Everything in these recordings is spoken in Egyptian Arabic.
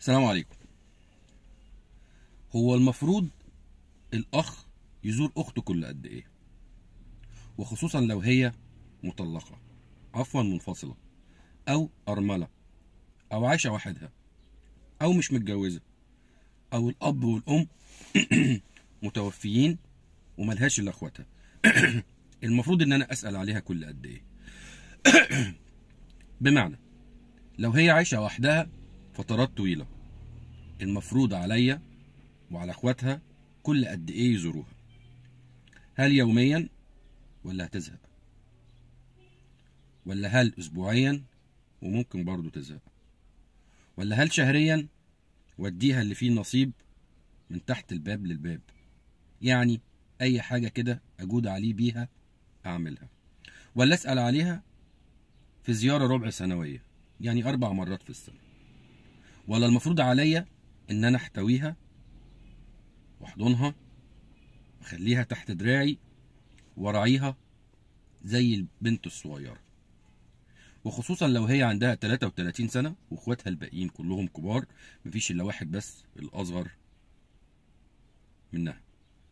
السلام عليكم هو المفروض الاخ يزور اخته كل قد ايه وخصوصا لو هي مطلقه عفوا منفصله او ارمله او عايشه وحدها او مش متجوزه او الاب والام متوفيين وملهاش الا اخواتها المفروض ان انا اسال عليها كل قد ايه بمعنى لو هي عايشه وحدها فترات طويله المفروض عليا وعلى اخواتها كل قد ايه يزوروها هل يوميا ولا هتزهق ولا هل اسبوعيا وممكن برضو تزهق ولا هل شهريا واديها اللي فيه نصيب من تحت الباب للباب يعني اي حاجه كده اجود عليه بيها اعملها ولا اسال عليها في زياره ربع سنويه يعني اربع مرات في السنه ولا المفروض عليا ان انا احتويها واحضنها واخليها تحت دراعي وراعيها زي البنت الصغيره وخصوصا لو هي عندها 33 سنه واخواتها الباقيين كلهم كبار مفيش الا واحد بس الاصغر منها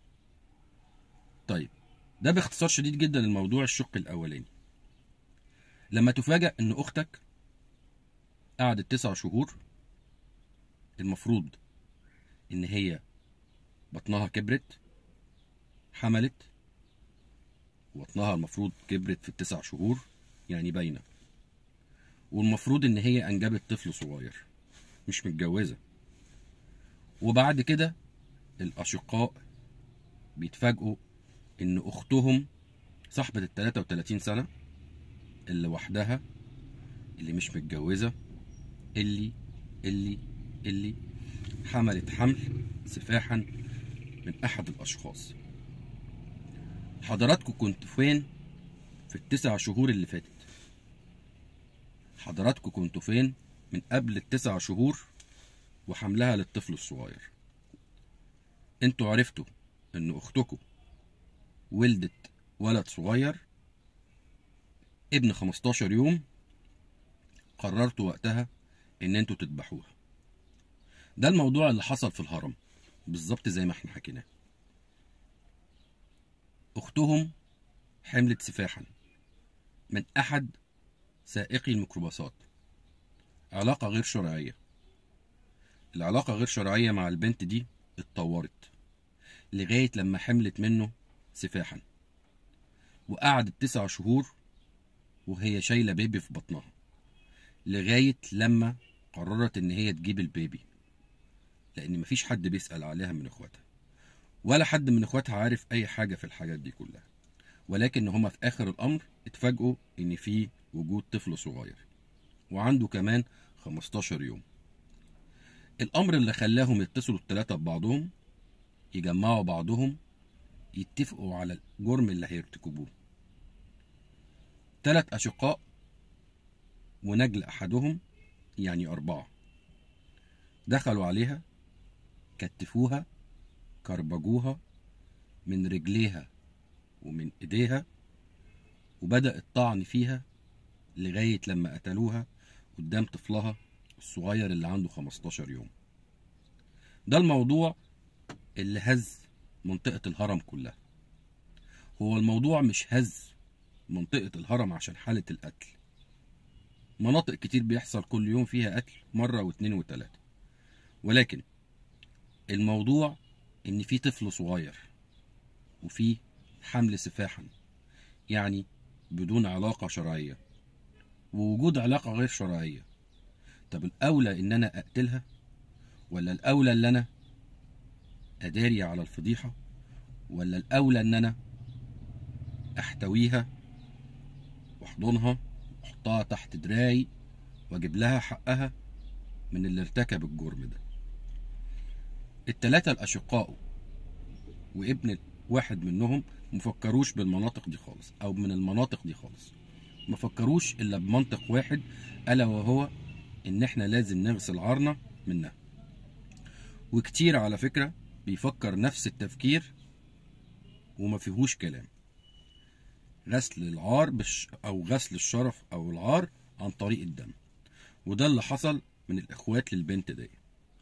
طيب ده باختصار شديد جدا الموضوع الشق الاولاني لما تفاجأ ان اختك قعدت تسع شهور المفروض ان هي بطنها كبرت حملت وبطنها المفروض كبرت في التسع شهور يعني باينه والمفروض ان هي انجبت طفل صغير مش متجوزه وبعد كده الاشقاء بيتفاجئوا ان اختهم صاحبه ال 33 سنه اللي وحدها اللي مش متجوزه اللي اللي اللي حملت حمل سفاحا من احد الاشخاص حضراتكم كنت فين في التسع شهور اللي فاتت حضراتكم كنتوا فين من قبل التسع شهور وحملها للطفل الصغير انتوا عرفتوا ان اختكم ولدت ولد صغير ابن 15 يوم قررتوا وقتها ان انتوا تذبحوها ده الموضوع اللي حصل في الهرم بالظبط زي ما احنا حكيناه اختهم حملت سفاحا من احد سائقي الميكروباصات علاقة غير شرعية العلاقة غير شرعية مع البنت دي اتطورت لغاية لما حملت منه سفاحا وقعدت تسع شهور وهي شايلة بيبي في بطنها لغاية لما قررت ان هي تجيب البيبي لان مفيش حد بيسأل عليها من اخواتها ولا حد من اخواتها عارف اي حاجة في الحاجات دي كلها ولكن هما في اخر الامر اتفاجئوا ان في وجود طفل صغير وعنده كمان 15 يوم الامر اللي خلاهم يتصلوا الثلاثة ببعضهم يجمعوا بعضهم يتفقوا على الجرم اللي هيرتكبوه ثلاث اشقاء ونجل احدهم يعني اربعة دخلوا عليها كتفوها كربجوها من رجليها ومن ايديها وبدأ الطعن فيها لغاية لما قتلوها قدام طفلها الصغير اللي عنده 15 يوم ده الموضوع اللي هز منطقة الهرم كلها هو الموضوع مش هز منطقة الهرم عشان حالة القتل مناطق كتير بيحصل كل يوم فيها قتل مرة واتنين وتلاتة ولكن الموضوع ان في طفل صغير وفي حمل سفاحا يعني بدون علاقة شرعية ووجود علاقة غير شرعية طب الأولى إن أنا أقتلها ولا الأولى إن أنا أداري على الفضيحة ولا الأولى إن أنا أحتويها وأحضنها وأحطها تحت دراعي وأجيب لها حقها من اللي ارتكب الجرم ده التلاتة الأشقاء وابن واحد منهم مفكروش بالمناطق دي خالص أو من المناطق دي خالص ما فكروش الا بمنطق واحد الا وهو ان احنا لازم نغسل عارنا منها وكتير على فكرة بيفكر نفس التفكير وما فيهوش كلام غسل العار بش او غسل الشرف او العار عن طريق الدم وده اللي حصل من الاخوات للبنت دي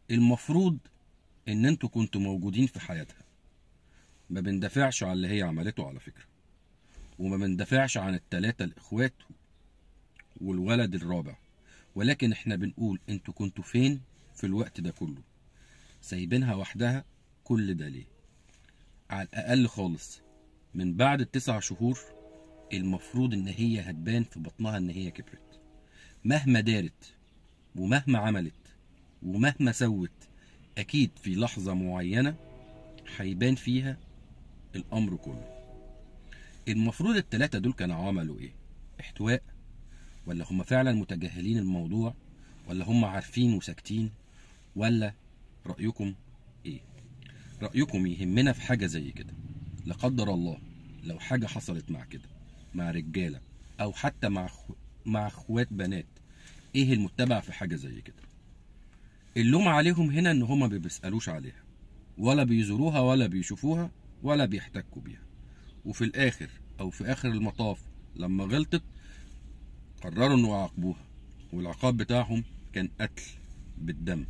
المفروض ان انتوا كنتوا موجودين في حياتها ما بندافعش على اللي هي عملته على فكرة وما بندافعش عن التلاتة الاخوات والولد الرابع ولكن احنا بنقول انتوا كنتوا فين في الوقت ده كله سايبينها وحدها كل ده ليه على الاقل خالص من بعد التسع شهور المفروض ان هي هتبان في بطنها ان هي كبرت مهما دارت ومهما عملت ومهما سوت اكيد في لحظة معينة هيبان فيها الامر كله المفروض التلاتة دول كانوا عملوا ايه احتواء ولا هم فعلا متجاهلين الموضوع ولا هم عارفين وساكتين ولا رأيكم ايه رأيكم يهمنا في حاجة زي كده لا قدر الله لو حاجة حصلت مع كده مع رجالة او حتى مع خو... مع اخوات بنات ايه المتبع في حاجة زي كده اللوم عليهم هنا ان هما ما بيسألوش عليها ولا بيزوروها ولا بيشوفوها ولا بيحتكوا بيها وفي الاخر او في اخر المطاف لما غلطت قرروا انه يعاقبوها والعقاب بتاعهم كان قتل بالدم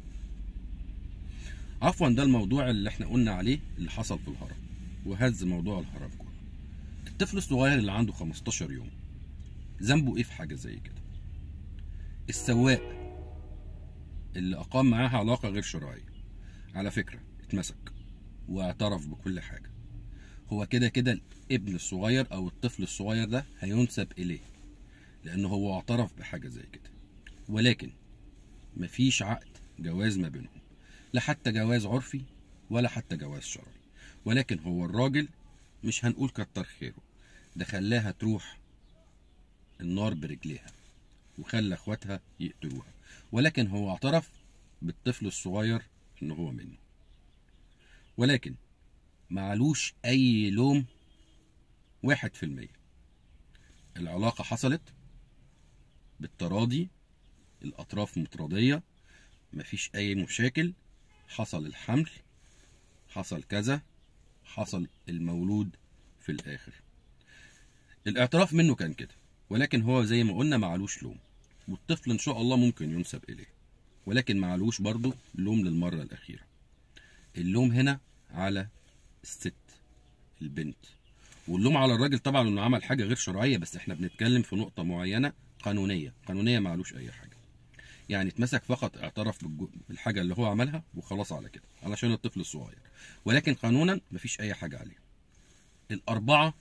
عفوا ده الموضوع اللي احنا قلنا عليه اللي حصل في الهرم وهز موضوع الهرم كله الطفل الصغير اللي عنده 15 يوم ذنبه ايه في حاجه زي كده السواق اللي اقام معاها علاقه غير شرعيه على فكره اتمسك واعترف بكل حاجه هو كده كده الابن الصغير او الطفل الصغير ده هينسب اليه لانه هو اعترف بحاجه زي كده ولكن مفيش عقد جواز ما بينهم لا حتى جواز عرفي ولا حتى جواز شرعي ولكن هو الراجل مش هنقول كتر خيره ده خلاها تروح النار برجليها وخلى اخواتها يقتلوها ولكن هو اعترف بالطفل الصغير ان هو منه ولكن معلوش اي لوم واحد في المية العلاقة حصلت بالتراضي الاطراف متراضية مفيش اي مشاكل حصل الحمل حصل كذا حصل المولود في الاخر الاعتراف منه كان كده ولكن هو زي ما قلنا معلوش لوم والطفل ان شاء الله ممكن ينسب اليه ولكن معلوش برضه لوم للمرة الاخيرة اللوم هنا على الست البنت واللوم على الراجل طبعا انه عمل حاجة غير شرعية بس احنا بنتكلم في نقطة معينة قانونية قانونية معلوش اي حاجة يعني اتمسك فقط اعترف بالج- بالحاجة اللي هو عملها وخلاص على كده علشان الطفل الصغير ولكن قانونا مفيش اي حاجة عليه الاربعة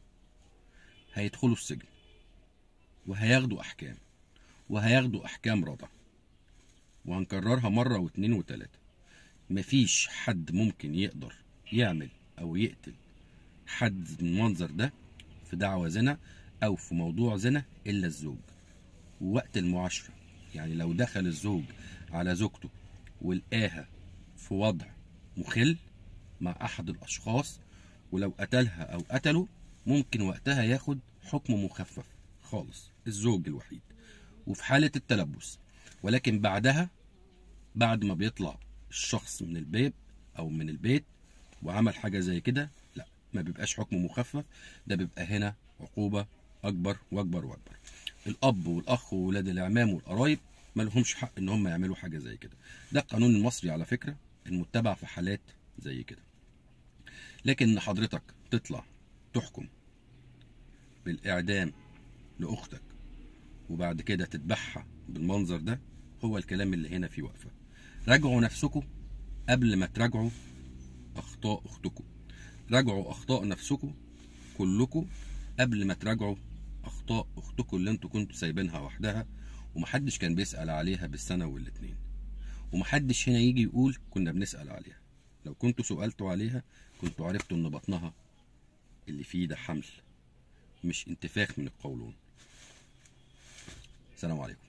هيدخلوا السجن وهياخدوا احكام وهياخدوا احكام رضع وهنكررها مرة واتنين وتلاتة مفيش حد ممكن يقدر يعمل او يقتل حد من المنظر ده في دعوة زنا او في موضوع زنا الا الزوج ووقت المعاشرة يعني لو دخل الزوج على زوجته ولقاها في وضع مخل مع احد الاشخاص ولو قتلها او قتله ممكن وقتها ياخد حكم مخفف خالص الزوج الوحيد وفي حالة التلبس ولكن بعدها بعد ما بيطلع الشخص من البيت او من البيت وعمل حاجة زي كده لا ما بيبقاش حكم مخفف ده بيبقى هنا عقوبة اكبر واكبر واكبر الاب والاخ وولاد الاعمام والقرايب ما لهمش حق ان هم يعملوا حاجة زي كده ده القانون المصري على فكرة المتبع في حالات زي كده لكن ان حضرتك تطلع تحكم بالاعدام لاختك وبعد كده تذبحها بالمنظر ده هو الكلام اللي هنا فيه وقفه راجعوا نفسكم قبل ما تراجعوا اخطاء اختكم راجعوا اخطاء نفسكم كلكم قبل ما تراجعوا اخطاء اختكم اللي انتوا كنتوا سايبينها وحدها ومحدش كان بيسال عليها بالسنه والاتنين ومحدش هنا يجي يقول كنا بنسال عليها لو كنتوا سالتوا عليها كنتوا عرفتوا ان بطنها اللي فيه ده حمل مش انتفاخ من القولون السلام عليكم